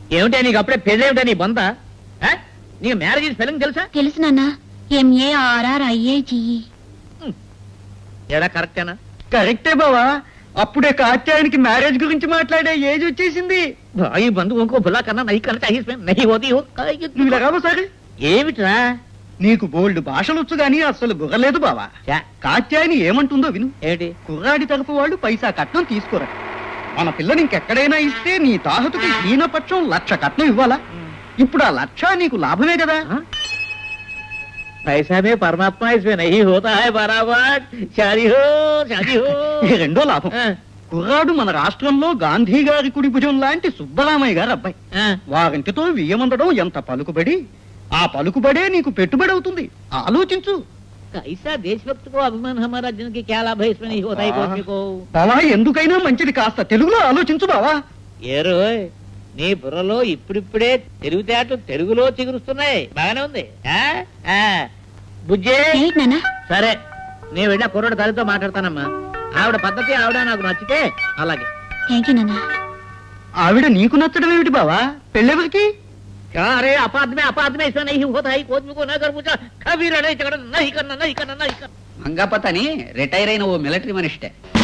ఏమిటా నీకు అప్పుడే పెళ్ళేమిటా నీ బొంత ఆ? నీకు మ్యారేజ్ స్పెల్లింగ్ తెలుసా తెలుసు నాన్న ఎంఏఆర్ఆర్ ఐఏజిఈ ఏడా కరెక్టేనా కరెక్టే బావా అప్పుడే కాత్యాయనికి మ్యారేజ్ గురించి మాట్లాడే ఏజ్ వచ్చేసింది భాయి బంధు ఇంకో బులా కన్నా నహి కన్నా चाहिए నహి హోతి హో నువ్వు ఇలా రావు సరే ఏమిట్రా నీకు బోల్డ్ భాషలొచ్చు గానీ అసలు బుర్రలేదు బావా ఛా, కాత్యాయని ఏమంటుందో విను ఏమిటి కుర్రాడి తరపు వాళ్ళు పైసా కట్నం తీసుకోరా మన పిల్లని ఇంకెక్కడైనా ఇస్తే నీ తాహతుకి హీనపక్షం లక్ష కట్నం ఇవ్వాలా ఇప్పుడు ఆ లక్ష నీకు లాభమే కదా हाँ? पैसा में परमात्मा इसमें नहीं होता है बराबर शादी हो शादी हो ఈ రెండో లాభం ఆ, కుర్రాడు మన రాష్ట్రంలో గాంధీ గారి కుడి భుజం లాంటి సుబ్బరామయ్య గారు అబ్బాయి ఆ. వారింటితో వియ్యమందడం ఎంత పలుకుబడి ఆ పలుకుబడే నీకు పెట్టుబడి అవుతుంది ఆలోచించు कैसा देशभक्त को अभिमान हमारा जिनकी क्या लाभ है इसमें नहीं होता है कोई को బావా ఎందుకైనా మంచిది కాస్త తెలుగులో ఆలోచించు బావా ఏ రోయ్ నీ బుర్రలో ఇప్పుడిప్పుడే తెలివితేటలు తెలుగులో చిగురుస్తున్నాయి బాగానే ఉంది ఆ? ఆ. బుజ్జే ఏంటి నాన్న సరే నేను వెళ్ళిన కుర్రోడు తల్లితో మాట్లాడతానమ్మా ఆవిడ పద్ధతి ఆవిడ నాకు నచ్చితే అలాగే థ్యాంక్ యూ నాన్న ఆవిడ నీకు నచ్చడం ఏమిటి బావా పెళ్ళెవరికి क्या अरे अपाद में अपाद में ऐसा नहीं होता है कोई को न कर पूछा कभी लड़ाई झगड़ा नहीं करना नहीं करना नहीं करना మంగపత్ అని రిటైర్ అయిన ఓ మిలిటరీ మనిషిటే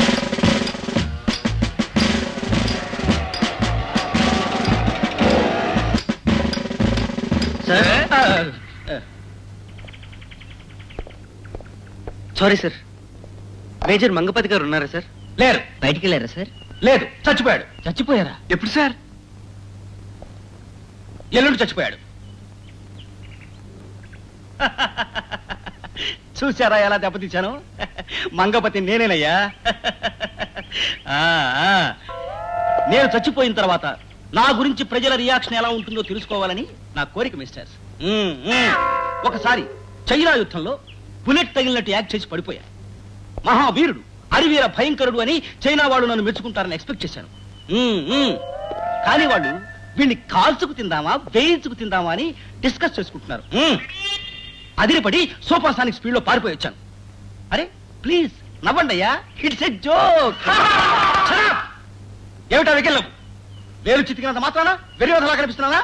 sorry sir major Mangapathi garu ఉన్నారా సార్ లేరు బయటికి వెళ్ళారా సార్ లేదు చచ్చిపోయాడు చచ్చిపోయారా ఎప్పుడు సార్ ఎల్లుండి చచ్చిపోయాడు చూసారా ఎలా దెబ్బతీశాను మంగపతి నేనేనయ్యా ఆ, ఆ. నేను చచ్చిపోయిన తర్వాత నా గురించి ప్రజల రియాక్షన్ ఎలా ఉంటుందో తెలుసుకోవాలని నా కోరిక మిస్టర్స్ మ్మ్, మ్మ్. ఒకసారి చైనా యుద్ధంలో బుల్లెట్ తగిలినట్టు యాక్ట్ చేసి పడిపోయా మహావీరుడు అరివీర భయంకరుడు అని చైనా వాళ్ళు నన్ను మెచ్చుకుంటారని ఎక్స్పెక్ట్ చేశాను మ్మ్, మ్మ్. కానీ వాళ్ళు వీళ్ళని కాల్చుకు తిందామా వేయించుకు తిందామా అని డిస్కస్ చేసుకుంటున్నారు మ్మ్. అదిరిపడి సూపర్ సానిక్ స్పీడ్ లో పారిపోయి వచ్చాను అరే ప్లీజ్ నవ్వండి అయ్యా ఇట్స్ ఎ జోక్ ఏమిటా వెకెళ్ళం వేలు చితికినంత మాత్రాన వెర్యోధలా కనిపిస్తున్నానా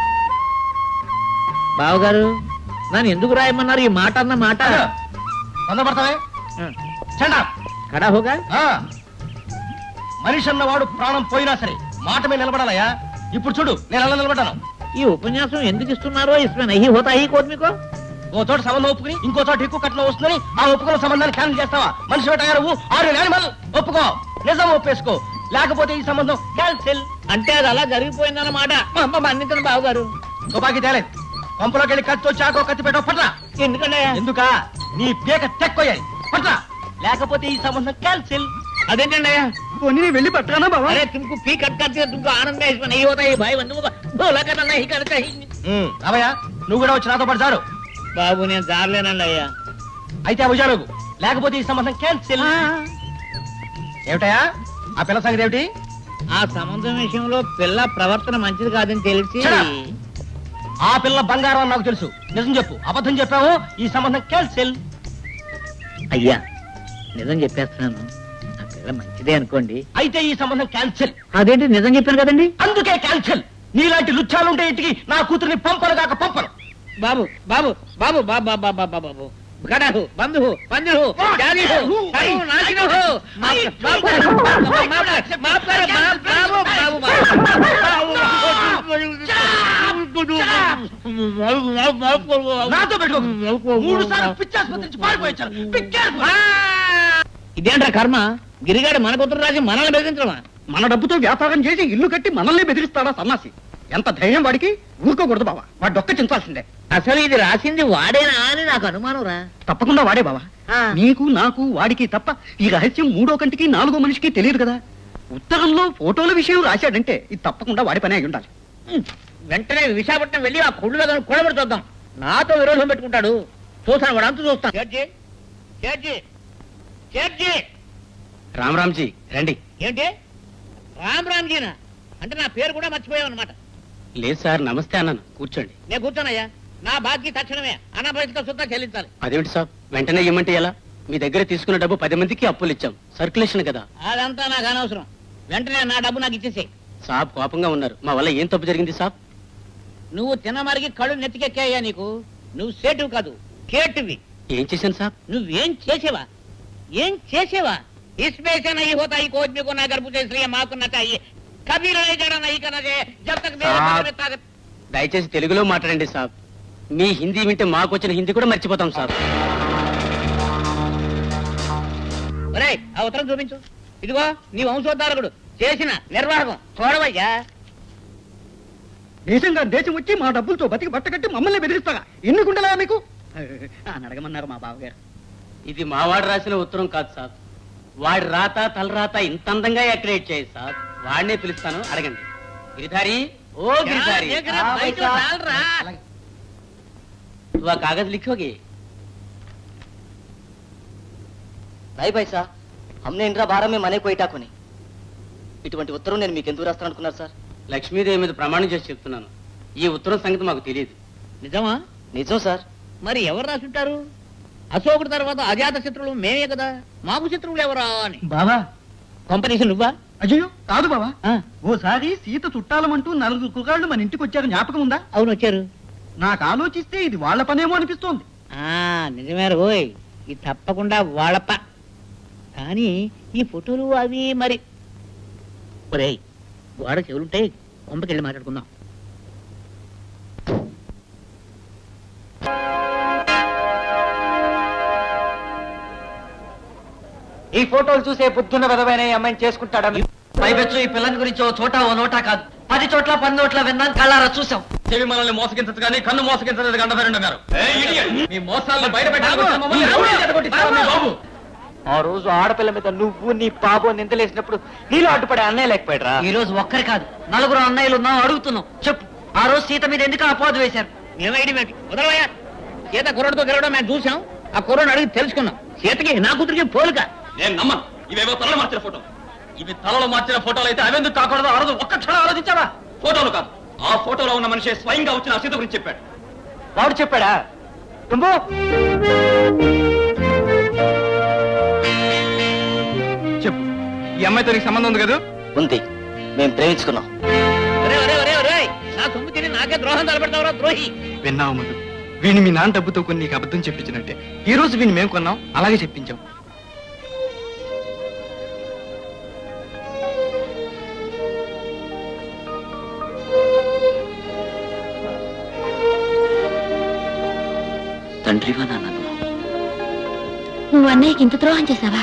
బావగారు నన్ను ఎందుకు రాయమన్నారు ఈ మాట అన్న మాట తొందరపడతావే చండా కడా హోగా మనిషి అన్నవాడు ప్రాణం పోయినా సరే మాట మీద నిలబడాలయ్యా ఇప్పుడు చూడు నేను ఎలా నిలబడ్డాను ఈ ఉపన్యాసం ఎందుకు ఇస్తున్నారో ఇస్మే నహి హోతా హీ కోద్మికో ఓ చోట సంబంధం ఒప్పుకుని ఇంకో చోట ఎక్కువ కట్నం వస్తుందని ఆ ఒప్పుకున్న సంబంధాన్ని క్యాన్సిల్ చేస్తావా మనిషి వేటగారు ఆరు యానిమల్ ఒప్పుకో నిజం ఒప్పేసుకో లేకపోతే ఈ సంబంధం క్యాన్సిల్ అంటే అది అలా జరిగిపోయిందన్నమాట అమ్మ మన్నించండి బావగారు తుపాకీ తేలేదు పంపులోకి వెళ్ళి కత్తి చాకో కత్తి పెట్టో పట్ల ఎందుకంటే ఎందుక నీ పేక తెక్కోయాయి పట్ల లేకపోతే ఈ సంబంధం క్యాన్సిల్ అదేంటండి పోనీ వెళ్ళి పట్టరానా బావా अरे तुमको पी कट करते हो तुमको आनंद है इसमें नहीं होता ये भाई बंधु को बोला करना नहीं करता ही అవయ్యా నువ్వు కూడా వచ్చి నాతో పాటు చారు బాబు నేను జారలేనండి అయ్యా అయితే ఆ భుజాలకు లేకపోతే ఈ సంబంధం క్యాన్సిల్ ఏమిటయా ఆ పిల్ల సంగతి ఏమిటి ఆ సంబంధం విషయంలో పిల్ల ప్రవర్తన మంచిది కాదని తెలిసి Shut up. ఆ పిల్ల బంగారం అని నాకు తెలుసు నిజం చెప్పు అబద్ధం చెప్పావు ఈ సంబంధం క్యాన్సిల్ అయ్యా నిజం చెప్పేస్తున్నాను ఆ పిల్ల మంచిదే అనుకోండి అయితే ఈ సంబంధం క్యాన్సిల్ అదేంటి నిజం చెప్పాను కదండి అందుకే క్యాన్సిల్ నీలాంటి లుచ్చాలుంటే ఇంటికి నా కూతుర్ని పంపను కాక పంపను బాబు బాబు బాబు బాబు బాబు బాబు బాబు గడా హో బంధు హో పంది హో జాలి హో కరు నాశన హో మాఫ్ మాఫ్ కरो, మాఫ్ కरो, మాఫ్ కरो, మాఫ్ బాబు బాబు బాబు నాతో పెట్టుకో మూడు సార్లు పిచ్చాసుపత్రి నుంచి పారిపోయించాను పిచ్చాసు ఇదేంట్రా కర్మ గిరిగాడు మన కుతురు రాసి మనల్ని బెదిరించడమా మన డబ్బుతో వ్యాపారం చేసి ఇల్లు కట్టి మనల్ని బెదిరిస్తాడా సన్నాసి ఎంత ధైర్యం వాడికి ఊరుకోకూడదు బావా వాడు డొక్క చించాల్సిందే అసలు ఇది రాసింది వాడేనా అని నాకు అనుమానం రా తప్పకుండా వాడే బావా నీకు నాకు వాడికి తప్ప ఈ రహస్యం మూడో కంటికి నాలుగో మనిషికి తెలియదు కదా ఉత్తరంలో ఫోటోల విషయం రాశాడంటే ఇది తప్పకుండా వాడి పని అయి ఉండాలి వెంటనే విశాఖపట్నం వెళ్ళి ఆ కుళ్ళు దగ్గర కూడబడి చూద్దాం నాతో విరోధం పెట్టుకుంటాడు చూస్తాను వాడు అంత చూస్తాను చేర్జీ చేర్జీ చేర్జీ రామ్ రామ్జీ రండి ఏంటి రామ్ రామ్జీనా అంటే నా పేరు కూడా మర్చిపోయావు అనమాట లేదు సార్ నమస్తే అన్నాను కూర్చోండి నేను కూర్చోనయ్యా నా బాకీ తక్షణమే అనాపరిత సుద్ధా చెల్లించాలి అదేమిటి సార్ వెంటనే ఇమ్మంటే ఎలా మీ దగ్గర తీసుకున్న డబ్బు పది మందికి అప్పులు ఇచ్చాం సర్క్యులేషన్ కదా అదంతా నాకు అనవసరం వెంటనే నా డబ్బు నాకు ఇచ్చేసేయ్ సాబ్ కోపంగా ఉన్నారు మా వల్ల ఏం తప్పు జరిగింది సాబ్ నువ్వు తినమరిగి కళ్ళు నెత్తికెక్కాయా నీకు నువ్వు సేటు కాదు కేటువి ఏం చేశాను సాబ్ నువ్వేం చేసేవా ఏం చేసేవా इसमें से नहीं होता ही कोच में को ना गर्भ से इसलिए माफ करना चाहिए कभी लड़ाई झगड़ा नहीं करना चाहिए जब तक मेरे साहब। मन में ताकत దయచేసి తెలుగులో మాట్లాడండి సాబ్ మీ హిందీ వింటే మాకు వచ్చిన హిందీ కూడా మర్చిపోతాం సాబ్ ఒరే ఆ ఉత్తరం చూపించు ఇదిగో నీ వంశోద్ధారకుడు చేసిన నిర్వాహకం చూడవయ్యా దేశంగా దేశం వచ్చి మా డబ్బులతో బతికి బట్టకట్టి మమ్మల్ని బెదిరిస్తాగా ఎన్ని గుండెలా మీకు అని అడగమన్నారు మా బావగారు ఇది మావాడు రాసిన ఉత్తరం కాదు సాబ్ వాడి రాత తలరాత ఇంత అందంగా ఎక్రేట్ చేయి సాబ్ వాడినే పిలుస్తాను అడగండి గిరిధారి ఓ గిరిధారి देख रहा, भाई तो डाल रहा तू आ कागज लिखोगे నై పైసా హమ్నే ఇంద్రా భారం మే మనే కోయిటా కొని ఇటువంటి ఉత్తరం నేను మీకు ఎందుకు రాస్తాను అనుకున్నారు సార్ లక్ష్మీదేవి మీద ప్రమాణం చేసి చెప్తున్నాను ఈ ఉత్తరం సంగతి మాకు తెలియదు నిజమా నిజం సార్ మరి ఎవరు రాసుంటారు అశోకుడు తర్వాత అజాత శత్రువులు మేమే కదా మాకు శత్రువులు ఎవరా అని బాబా కంపెనీస్ నువ్వా అయ్యో కాదు బాబా ఆ, ఓసారి సీత చుట్టాలమంటూ నలుగురు కుర్రాళ్ళు మన ఇంటికి వచ్చారు జ్ఞాపకం ఉందా అవును వచ్చారు నాకు ఆలోచిస్తే ఇది వాళ్ళ పనేమో అనిపిస్తోంది ఆ నిజమే రోయ్ ఇది తప్పకుండా వాళ్ళప కానీ ఈ ఫోటోలు అవి మరి ఒరేయ్ గోడ చెవులుంటాయి కొంపకెళ్ళి మాట్లాడుకుందాం ఈ ఫోటోలు చూసే బుద్ధున్న విధమైన ఈ అమ్మాయిని చేసుకుంటాడా పైపెచ్చు ఈ పిల్లని గురించి ఓ చోట ఓ నోటా కాదు పది చోట్ల పది నోట్ల విన్నాం కళ్ళారా చూసాం చెవి మనల్ని మోసగించదు కానీ కన్ను మోసగించదు గండభైరండు గారు మీ మోసాలను బయట బాబు ఆ రోజు ఆడపిల్ల మీద నువ్వు నీ బాబు నిందలేసినప్పుడు నీలో అడ్డుపడే అన్నయ్య లేకపోయాడు ఈ రోజు ఒక్కరి కాదు నలుగురు అన్నయ్యలు ఉన్నాం అడుగుతున్నాం చెప్పు ఆ రోజు సీత మీద ఎందుకు అపోదు వేశారు ఏమైంది మేటి వదలవయ్యా సీత కుర్రడితో గెలవడం మేము చూసాం ఆ కుర్రను అడిగి తెలుసుకున్నాం సీతకి నా కూతురికి పోలిక నేను నమ్మను ఇవేవో తలలో మార్చిన ఫోటో ఇవి తలలో మార్చిన ఫోటోలు అయితే అవెందుకు కాకూడదు ఆ రోజు ఒక్క క్షణం ఆలోచించావా ఫోటోలు కాదు ఆ ఫోటోలో ఉన్న మనిషి స్వయంగా వచ్చిన సీత గురించి చెప్పాడు వాడు చెప్పాడా తుంబు చెప్పు ఈ అమ్మాయితో నీకు సంబంధం ఉంది కదా ఉంది మేము ప్రేమించుకున్నాం ఒరే ఒరే ఒరే ఒరే నా సొమ్ము తిని నాకే ద్రోహం తలపెడతావురా ద్రోహి విన్నావు మధు వీడిని మీ నాన్న డబ్బుతో కొన్ని నీకు అబద్ధం చెప్పించినట్టే ఈ రోజు వీడిని మేము కొన్నాం అలాగే చెప్పించాం తండ్రివా నాన్న నువ్వు? నువ్వు అన్నయ్యకి ఇంత ద్రోహం చేశావా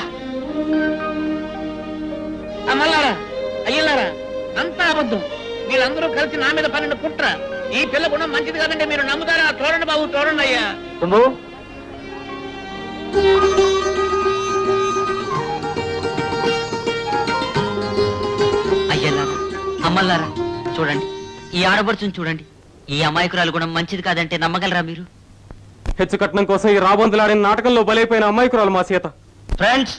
అమ్మలారా అయ్యలారా అంతా అబద్ధం వీళ్ళందరూ కలిసి నా మీద పన్నెండు కుట్ర ఈ పిల్ల గుణం మంచిది కాదంటే మీరు నమ్ముతారా చూడండి బాబు చూడండి అయ్యా తుంబు అయ్యలారా అమ్మల్లారా చూడండి ఈ ఆడపడుచుని చూడండి ఈ అమాయకురాలు గుణం మంచిది కాదంటే నమ్మగలరా మీరు హెచ్చు కట్నం కోసం ఈ రాబందులాడిన నాటకంలో బలైపోయిన అమ్మాయికురాలు మా సీత ఫ్రెండ్స్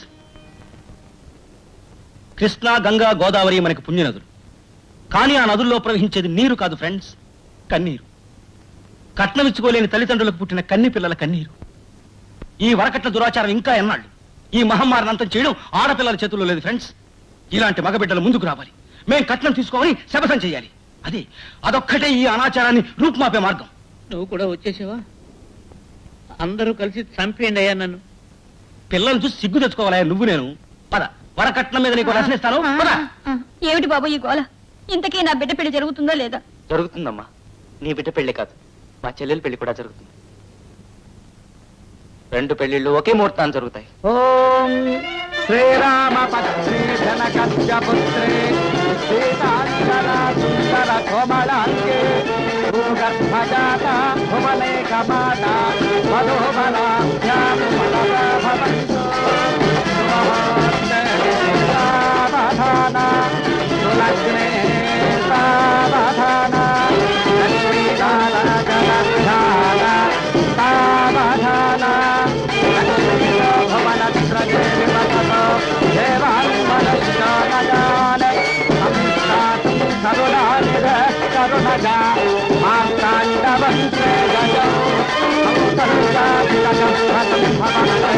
కృష్ణా గంగా గోదావరి మనకి పుణ్యనదులు కానీ ఆ నదుల్లో ప్రవహించేది నీరు కాదు ఫ్రెండ్స్ కన్నీరు కట్నం ఇచ్చుకోలేని తల్లిదండ్రులకు పుట్టిన కన్ని పిల్లల కన్నీరు ఈ వరకట్ల దురాచారం ఇంకా ఎన్నాళ్ళు ఈ మహమ్మారిని అంతం చేయడం ఆడపిల్లల చేతుల్లో లేదు ఫ్రెండ్స్ ఇలాంటి మగబిడ్డలు ముందుకు రావాలి మేం కట్నం తీసుకోవాలి శపథం చేయాలి అది అదొక్కటే ఈ అనాచారాన్ని రూపుమాపే మార్గం నువ్వు కూడా వచ్చేసావా అందరూ కలిసి చంపేయండి అయ్యా నన్ను పిల్లలు చూసి సిగ్గు తెచ్చుకోవాలయ్యా నువ్వు నేను పద వరకట్నం మీద నీకు రచనిస్తాను పద ఏమిటి బాబు ఈ గోల ఇంతకీ నా బిడ్డ పెళ్లి జరుగుతుందా లేదా జరుగుతుందమ్మా నీ బిడ్డ పెళ్లి కాదు మా చెల్లెల పెళ్లి కూడా జరుగుతుంది రెండు పెళ్లిళ్ళు ఒకే ముహూర్తాన్ని జరుగుతాయి ఓం శ్రీరామ పత్రే జనకస్య పుత్రే సీతాంజన సుందర కోమళాంగే భూగర్భజాత భువనేక మాత మధుబలాభ్యాము భవంతు సావధాన సులగ్నే సావధాన లక్ష్మీనారాయణ సావధాన లక్ష్మీలో భువనత్రదేవి వసతో దేవాన్మనశ్చానయానే సంస్థాతుం కరుణానిధ కరుణగా మాతాండవం శ్రేయో సంసర్గాధికం భవనతే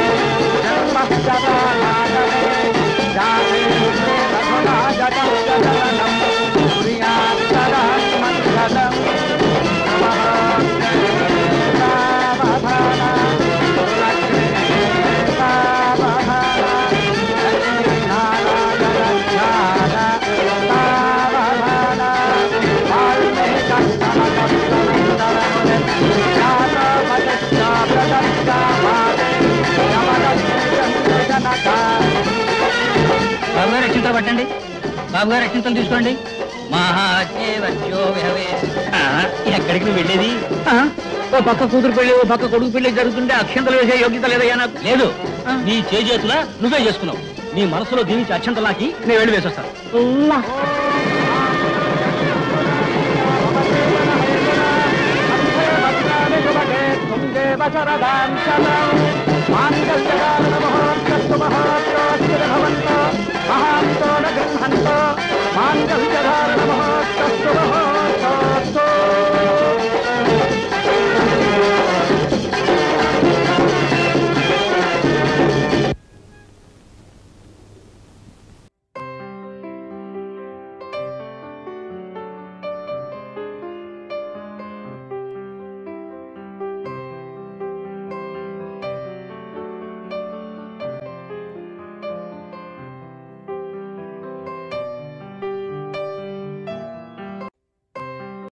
జన్మశ్చదానాగరే జాతే రఘునాజకం బాబు గారు అక్షింతలు తీసుకోండి మహాదేవజ్యో విహవే. ఆ, ఎక్కడికి నువ్వు వెళ్ళేది ఆ, ఓ పక్క కూతురు పెళ్లి ఓ పక్క కొడుకు పెళ్లి జరుగుతుంటే అక్షంతలు వేసే యోగ్యత లేదయ్యా నాకు లేదు నీ చేజేతులా నువ్వే చేసుకున్నావు నీ మనసులో దీవించి అక్షంతలాకి నేను వెళ్ళి వేసొస్తాను మాంగళ్య